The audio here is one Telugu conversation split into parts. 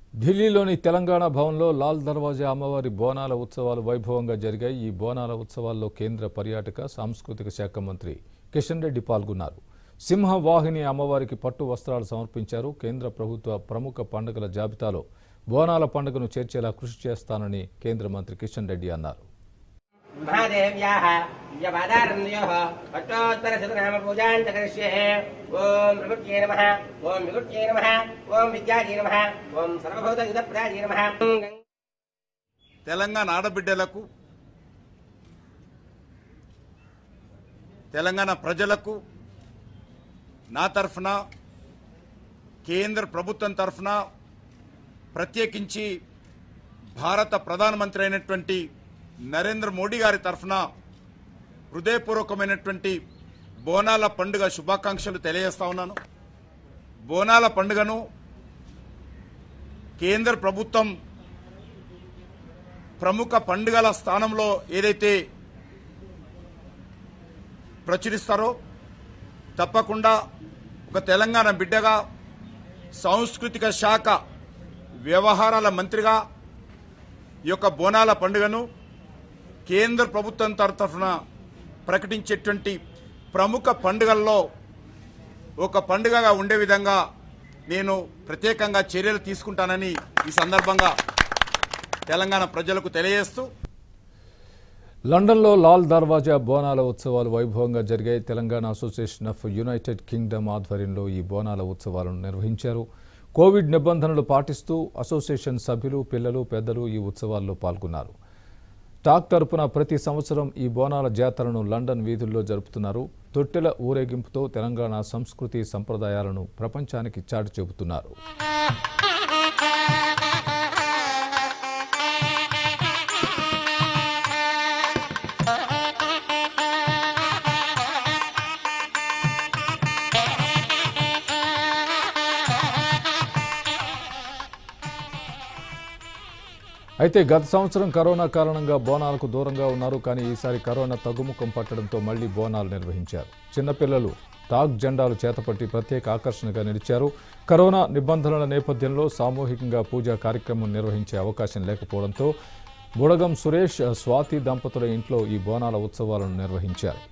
ఢిల్లీలోని తెలంగాణ భవన్లో లాల్ దర్వాజా అమ్మవారి బోనాల ఉత్సవాలు వైభవంగా జరిగాయి ఈ బోనాల ఉత్సవాల్లో కేంద్ర పర్యాటక సాంస్కృతిక శాఖ మంత్రి కిషన్ రెడ్డి పాల్గొన్నారు సింహవాహిని అమ్మవారికి పట్టు వస్త్రాలు సమర్పించారు కేంద్ర ప్రభుత్వ ప్రముఖ పండుగల జాబితాలో బోనాల పండుగను చేర్చేలా కృషి చేస్తానని కేంద్ర మంత్రి కిషన్ రెడ్డి అన్నారు महादेव्याः यपादारण्योः अष्टोत्तरशतनामपूजां च करिष्ये ॐ प्रकृत्यै नमः ॐ विकृत्यै नमः ॐ विद्यायै नमः ॐ सर्वभूतयुधप्रदायै नमः తెలంగాణ ఆడబిడ్డలకు తెలంగాణ ప్రజలకు నా తరఫున కేంద్ర ప్రభుత్వం తరఫున ప్రత్యేకించి భారత ప్రధానమంత్రి అయినటువంటి నరేంద్ర మోడీ గారి తరఫున హృదయపూర్వకమైనటువంటి బోనాల పండుగ శుభాకాంక్షలు తెలియజేస్తా ఉన్నాను బోనాల పండుగను కేంద్ర ప్రభుత్వం ప్రముఖ పండుగల స్థానంలో ఏదైతే ప్రచురిస్తారో తప్పకుండా ఒక తెలంగాణ బిడ్డగా సాంస్కృతిక శాఖ వ్యవహారాల మంత్రిగా ఈ యొక్క బోనాల పండుగను కేంద్ర ప్రభుత్వం తరఫున ప్రకటించేటువంటి ప్రముఖ పండుగల్లో ఒక పండుగగా ఉండే విధంగా నేను ప్రత్యేకంగా చర్యలు తీసుకుంటానని ఈ సందర్భంగా తెలంగాణ ప్రజలకు తెలియజేస్తూ లండన్లో లాల్ దర్వాజా బోనాల ఉత్సవాలు వైభవంగా జరిగాయి Telangana association of United Kingdom ఆధ్వర్యంలో ఈ బోనాల ఉత్సవాలను నిర్వహించారు కోవిడ్ నిబంధనలు పాటిస్తూ అసోసియేషన్ సభ్యులు పిల్లలు పెద్దలు ఈ ఉత్సవాల్లో పాల్గొన్నారు టాక్ తరపున ప్రతి సంవత్సరం ఈ బోనాల జాతరను లండన్ వీధుల్లో జరుపుతున్నారు తొట్టెల ఊరేగింపుతో తెలంగాణ సంస్కృతి సంప్రదాయాలను ప్రపంచానికి చాటి చెబుతున్నారు అయితే గత సంవత్సరం కరోనా కారణంగా బోనాలకు దూరంగా ఉన్నారు కానీ ఈసారి కరోనా తగ్గుముఖం పట్టడంతో మళ్లీ బోనాలు నిర్వహించారు చిన్నపిల్లలు టాక్ జెండాలు చేతపట్టి ప్రత్యేక ఆకర్షణగా నిలిచారు కరోనా నిబంధనల నేపథ్యంలో సామూహికంగా పూజా కార్యక్రమం నిర్వహించే అవకాశం లేకపోవడంతో బుడగం సురేష్ స్వాతి దంపతుల ఇంట్లో ఈ బోనాల ఉత్సవాలను నిర్వహించారు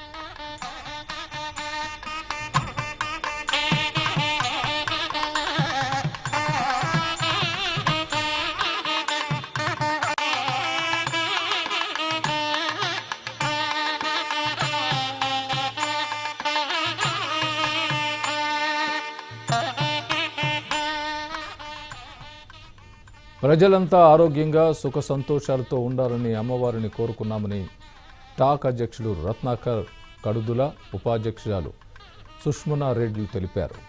ప్రజలంతా ఆరోగ్యంగా సుఖ సంతోషాలతో ఉండాలని అమ్మవారిని కోరుకున్నామని టాక్ అధ్యక్షుడు రత్నాకర్ కడుదుల ఉపాధ్యక్షురాలు సుష్మనా రెడ్డి తెలిపారు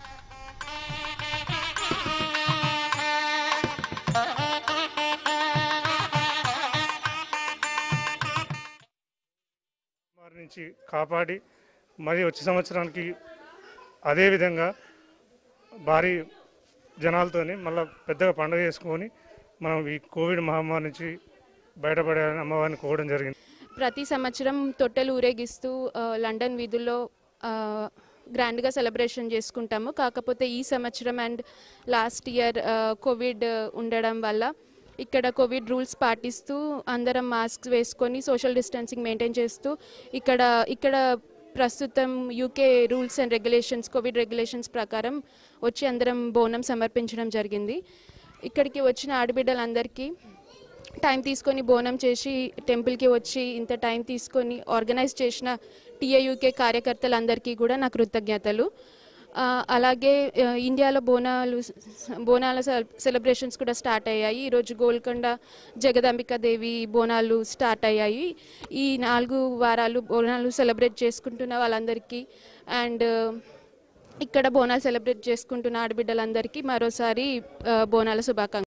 వారి నుంచి కాపాడి మరి వచ్చే సంవత్సరానికి అదే విధంగా భారీ జనాలతోని మళ్ళీ పెద్దగా పండుగ చేసుకొని మనం ఈ కోవిడ్ మహమ్మారి నుంచి బయటపడాలని అమ్మవారిని కోవడం జరిగింది ప్రతి సంవత్సరం తొట్టెలు ఊరేగిస్తూ ఆ, లండన్ వీధుల్లో ఆ, గ్రాండ్గా సెలబ్రేషన్ చేసుకుంటాము కాకపోతే ఈ సంవత్సరం అండ్ లాస్ట్ ఇయర్ ఆ, కోవిడ్ ఉండడం వల్ల ఇక్కడ కోవిడ్ రూల్స్ పాటిస్తూ అందరం మాస్క్ వేసుకొని సోషల్ డిస్టెన్సింగ్ మెయింటైన్ చేస్తూ ఇక్కడ ఇక్కడ ప్రస్తుతం UK rules and regulations COVID regulations ప్రకారం వచ్చి అందరం బోనం సమర్పించడం జరిగింది ఇక్కడికి వచ్చిన ఆడబిడ్డలందరికీ టైం తీసుకొని బోనం చేసి టెంపుల్కి వచ్చి ఇంత టైం తీసుకొని ఆర్గనైజ్ చేసిన టీఏయూకే కార్యకర్తలందరికీ కూడా నా కృతజ్ఞతలు ఆ, అలాగే ఆ, ఇండియాలో బోనాలు బోనాల సెలబ్రేషన్స్ కూడా స్టార్ట్ అయ్యాయి ఈరోజు గోల్కొండ జగదాంబిక దేవి బోనాలు స్టార్ట్ అయ్యాయి ఈ నాలుగు వారాలు బోనాలు సెలబ్రేట్ చేసుకుంటున్న వాళ్ళందరికీ అండ్ ఇక్కడ బోనాలు సెలబ్రేట్ చేసుకుంటున్న ఆడబిడ్డలందరికీ మరోసారి ఆ, బోనాల శుభాకాంక్షలు